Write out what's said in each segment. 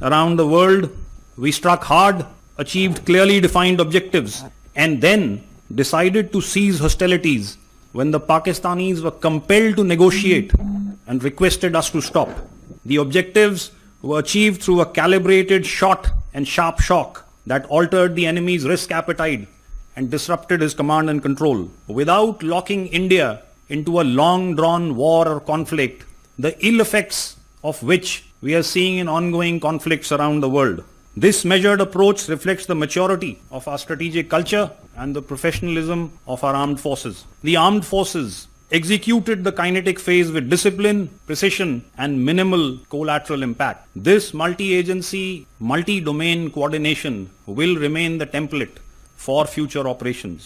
around the world, we struck hard, achieved clearly defined objectives, and then decided to cease hostilities when the Pakistanis were compelled to negotiate and requested us to stop. The objectives were achieved through a calibrated shot and sharp shock that altered the enemy's risk appetite and disrupted his command and control. Without locking India into a long drawn war or conflict, the ill effects of which we are seeing in ongoing conflicts around the world. This measured approach reflects the maturity of our strategic culture and the professionalism of our armed forces. The armed forces executed the kinetic phase with discipline, precision, and minimal collateral impact. This multi-agency, multi-domain coordination will remain the template for future operations.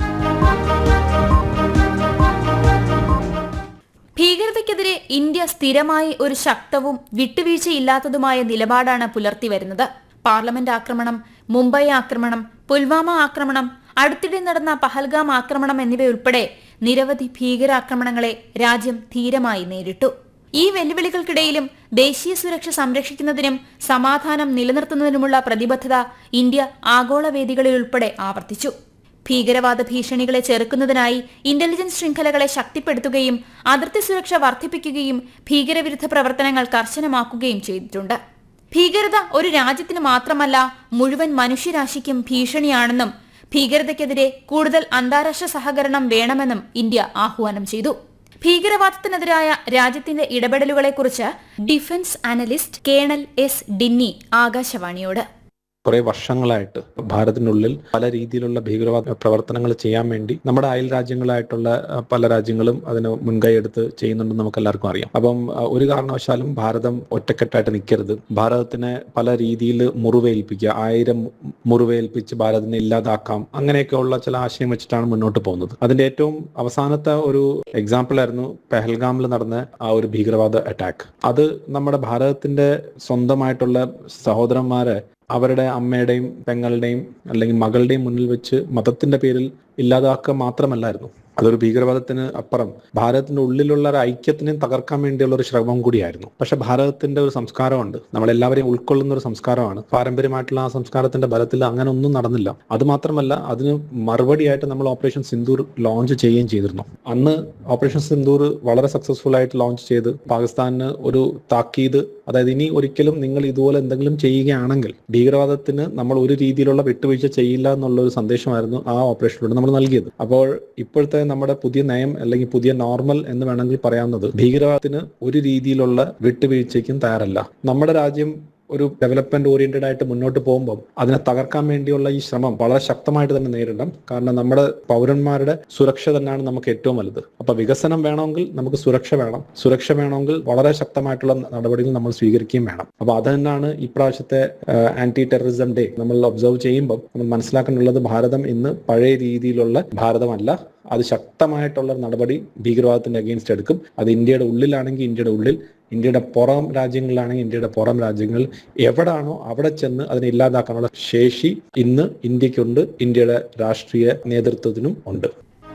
ഭീകരതയ്ക്കെതിരെ India സ്ഥിരമായി ഒരു ശക്തവും വിട്ടുവീഴ്ചയില്ലാത്തതുമായ നിലപാടാണ് പുലർത്തി വരുന്നത് parliament ആക്രമണം മുംബൈ ആക്രമണം പുൽവാമ ആക്രമണം അടുത്തിടെ നടന്ന പഹൽഗാം ആക്രമണം എന്നിവയുൾപ്പെടെ നിരവധി ഭീകരാക്രമണങ്ങളെ രാജ്യം ധീരമായി നേരിട്ടു ഈ വെല്ലുവിളികൾക്കിടയിലും ദേശീയ സുരക്ഷ സംരക്ഷിക്കുന്നതിനും സമാധാനം നിലനിർത്തുന്നതിനുമുള്ള പ്രതിബദ്ധത ഇന്ത്യ ആഗോള വേദികളിലുൾപ്പെടെ ആവർത്തിച്ചു ഭീകരവാദ ഭീഷണികളെ ചെറുക്കുന്നതിനായി ഇന്റലിജൻസ് ശൃംഖലകളെ ശക്തിപ്പെടുത്തുകയും അതിർത്തി സുരക്ഷ വർദ്ധിപ്പിക്കുകയും ഭീകരവിരുദ്ധ പ്രവർത്തനങ്ങൾ കർശനമാക്കുകയും ചെയ്തിട്ടുണ്ട് ഭീകരത ഒരു രാജ്യത്തിന് മാത്രമല്ല മുഴുവൻ മനുഷ്യരാശിക്കും ഭീഷണിയാണെന്നും ഭീകരതയ്ക്കെതിരെ കൂടുതൽ അന്താരാഷ്ട്ര സഹകരണം വേണമെന്നും ഇന്ത്യ ആഹ്വാനം ചെയ്തു ഭീകരവാദത്തിനെതിരായ രാജ്യത്തിന്റെ ഇടപെടലുകളെക്കുറിച്ച് defence analyst colonel S Dinny ആകാശവാണിയോട് കുറെ വർഷങ്ങളായിട്ട് ഭാരതത്തിനുള്ളിൽ പല രീതിയിലുള്ള ഭീകരവാദ പ്രവർത്തനങ്ങൾ ചെയ്യാൻ വേണ്ടി നമ്മുടെ അയൽ രാജ്യങ്ങളായിട്ടുള്ള അഹ്, പല രാജ്യങ്ങളും അതിന് മുൻകൈ എടുത്ത് ചെയ്യുന്നുണ്ടെന്ന് നമുക്ക് എല്ലാവർക്കും അറിയാം അപ്പം അഹ്, ഒരു കാരണവശാലും ഭാരതം ഒറ്റക്കെട്ടായിട്ട് നിൽക്കരുത് ഭാരതത്തിനെ പല രീതിയിൽ മുറിവേൽപ്പിക്കുക ആയിരം മുറിവേൽപ്പിച്ച് ഭാരതത്തിനെ ഇല്ലാതാക്കാം അങ്ങനെയൊക്കെയുള്ള ചില ആശയം വെച്ചിട്ടാണ് മുന്നോട്ട് പോകുന്നത് അതിന്റെ ഏറ്റവും അവസാനത്തെ ഒരു എക്സാമ്പിൾ ആയിരുന്നു പെഹൽഗാമിൽ നടന്ന ആ ഒരു ഭീകരവാദ അറ്റാക്ക് അത് നമ്മുടെ ഭാരതത്തിന്റെ സ്വന്തമായിട്ടുള്ള സഹോദരന്മാരെ അവരുടെ അമ്മയുടെയും പെങ്ങളുടെയും അല്ലെങ്കിൽ മകളുടെയും മുന്നിൽ വെച്ച് മതത്തിന്റെ പേരിൽ ഇല്ലാതാക്കുക മാത്രമല്ലായിരുന്നു അതൊരു ഭീകരവാദത്തിന് അപ്പുറം ഭാരതത്തിന്റെ ഉള്ളിലുള്ള ഒരു ഐക്യത്തിനെ തകർക്കാൻ വേണ്ടിയുള്ള ഒരു ശ്രമം കൂടിയായിരുന്നു പക്ഷെ ഭാരതത്തിന്റെ ഒരു സംസ്കാരമുണ്ട് നമ്മളെല്ലാവരെയും ഉൾക്കൊള്ളുന്ന ഒരു സംസ്കാരമാണ് പാരമ്പര്യമായിട്ടുള്ള ആ സംസ്കാരത്തിന്റെ ബലത്തിൽ അങ്ങനെ ഒന്നും നടന്നില്ല അത് മാത്രമല്ല അതിന് മറുപടിയായിട്ട് നമ്മൾ ഓപ്പറേഷൻ സിന്ദൂർ ലോഞ്ച് ചെയ്യുകയും ചെയ്തിരുന്നു അന്ന് ഓപ്പറേഷൻ സിന്ദൂർ വളരെ സക്സസ്ഫുൾ ആയിട്ട് ലോഞ്ച് ചെയ്ത് പാകിസ്ഥാനിന് ഒരു താക്കീത് അതായത് ഇനി ഒരിക്കലും നിങ്ങൾ ഇതുപോലെ എന്തെങ്കിലും ചെയ്യുകയാണെങ്കിൽ ഭീകരവാദത്തിന് നമ്മൾ ഒരു രീതിയിലുള്ള വിട്ടുവീഴ്ച ചെയ്യില്ല എന്നുള്ള ഒരു സന്ദേശമായിരുന്നു ആ ഓപ്പറേഷനിലൂടെ നമ്മൾ നൽകിയത് അപ്പോൾ ഇപ്പോഴത്തെ നമ്മുടെ പുതിയ നയം അല്ലെങ്കിൽ പുതിയ നോർമൽ എന്ന് വേണമെങ്കിൽ പറയാവുന്നത് ഭീകരവാദത്തിന് ഒരു രീതിയിലുള്ള വിട്ടുവീഴ്ചയ്ക്കും തയ്യാറല്ല നമ്മുടെ രാജ്യം ഒരു ഡെവലപ്മെന്റ് ഓറിയന്റഡ് ആയിട്ട് മുന്നോട്ട് പോകുമ്പോൾ അതിനെ തകർക്കാൻ വേണ്ടിയുള്ള ഈ ശ്രമം വളരെ ശക്തമായിട്ട് തന്നെ നേരിടണം കാരണം നമ്മുടെ പൗരന്മാരുടെ സുരക്ഷ തന്നെയാണ് നമുക്ക് ഏറ്റവും വലുത് അപ്പൊ വികസനം വേണമെങ്കിൽ നമുക്ക് സുരക്ഷ വേണം സുരക്ഷ വേണമെങ്കിൽ വളരെ ശക്തമായിട്ടുള്ള നടപടികൾ നമ്മൾ സ്വീകരിക്കുകയും വേണം അപ്പൊ അത് തന്നെയാണ് ഇപ്രാവശ്യത്തെ ആന്റി ടെററിസം ഡേ നമ്മൾ ഒബ്സർവ് ചെയ്യുമ്പോൾ നമ്മൾ മനസ്സിലാക്കാനുള്ളത് ഭാരതം ഇന്ന് പഴയ രീതിയിലുള്ള ഭാരതമല്ല അത് ശക്തമായിട്ടുള്ള ഒരു നടപടി ഭീകരവാദത്തിന്റെ അഗെയിൻസ്റ്റ് എടുക്കും അത് ഇന്ത്യയുടെ ഉള്ളിലാണെങ്കിൽ ഇന്ത്യയുടെ ഉള്ളിൽ ഇന്ത്യയുടെ പുറം രാജ്യങ്ങളിലാണെങ്കിൽ ഇന്ത്യയുടെ പുറം രാജ്യങ്ങളിൽ എവിടാണോ അവിടെ ചെന്ന് അതിനെ ഇല്ലാതാക്കാനുള്ള ശേഷി ഇന്ന് ഇന്ത്യക്കുണ്ട് ഇന്ത്യയുടെ രാഷ്ട്രീയ നേതൃത്വത്തിനും ഉണ്ട്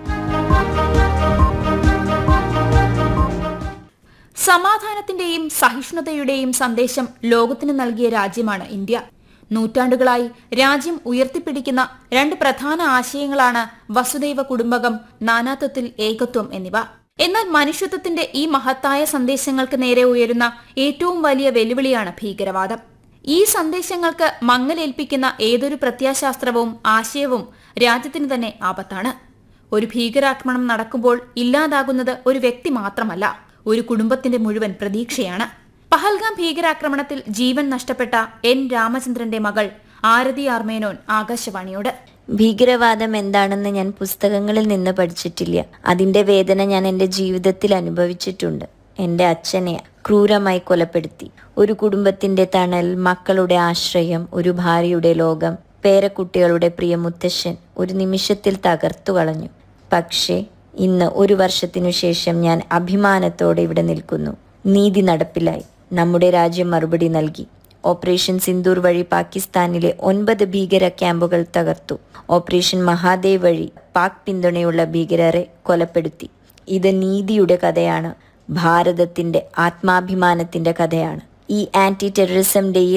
സമാധാനത്തിന്റെയും സഹിഷ്ണുതയുടെയും സന്ദേശം ലോകത്തിന് നൽകിയ രാജ്യമാണ് ഇന്ത്യ നൂറ്റാണ്ടുകളായി രാജ്യം ഉയർത്തിപ്പിടിക്കുന്ന രണ്ട് പ്രധാന ആശയങ്ങളാണ് വസുദൈവ കുടുംബകം നാനാത്വത്തിൽ ഏകത്വം എന്നിവ എന്നാൽ മനുഷ്യത്വത്തിന്റെ ഈ മഹത്തായ സന്ദേശങ്ങൾക്ക് നേരെ ഉയരുന്ന ഏറ്റവും വലിയ വെല്ലുവിളിയാണ് ഭീകരവാദം ഈ സന്ദേശങ്ങൾക്ക് മങ്ങലേൽപ്പിക്കുന്ന ഏതൊരു പ്രത്യാശാസ്ത്രവും ആശയവും രാജ്യത്തിന് തന്നെ ആപത്താണ് ഒരു ഭീകരാക്രമണം നടക്കുമ്പോൾ ഇല്ലാതാകുന്നത് ഒരു വ്യക്തി മാത്രമല്ല ഒരു കുടുംബത്തിന്റെ മുഴുവൻ പ്രതീക്ഷയാണ് പഹൽഗാം ഭീകരാക്രമണത്തിൽ ജീവൻ നഷ്ടപ്പെട്ട എൻ രാമചന്ദ്രന്റെ മകൾ ആരതി ആർമേനോൻ ആകാശവാണിയോട് ഭീകരവാദം എന്താണെന്ന് ഞാൻ പുസ്തകങ്ങളിൽ നിന്ന് പഠിച്ചിട്ടില്ല അതിന്റെ വേദന ഞാൻ എൻ്റെ ജീവിതത്തിൽ അനുഭവിച്ചിട്ടുണ്ട് എൻ്റെ അച്ഛനെ ക്രൂരമായി കൊലപ്പെടുത്തി ഒരു കുടുംബത്തിന്റെ തണൽ മക്കളുടെ ആശ്രയം ഒരു ഭാര്യയുടെ ലോകം പേരക്കുട്ടികളുടെ പ്രിയ മുത്തശ്ശൻ ഒരു നിമിഷത്തിൽ തകർത്തു കളഞ്ഞു പക്ഷേ ഇന്ന് ഒരു വർഷത്തിനു ശേഷം ഞാൻ അഭിമാനത്തോടെ ഇവിടെ നിൽക്കുന്നു നീതി നടപ്പിലായി നമ്മുടെ രാജ്യം മറുപടി നൽകി ഓപ്പറേഷൻ സിന്ദൂർ വഴി പാകിസ്ഥാനിലെ ഒൻപത് ഭീകര ക്യാമ്പുകൾ തകർത്തു ഓപ്പറേഷൻ മഹാദേവ് വഴി പാക് പിന്തുണയുള്ള ഭീകരരെ കൊലപ്പെടുത്തി ഇത് നീതിയുടെ കഥയാണ് ഭാരതത്തിന്റെ ആത്മാഭിമാനത്തിന്റെ കഥയാണ് ഈ ആന്റി ടെററിസം ഡേയിൽ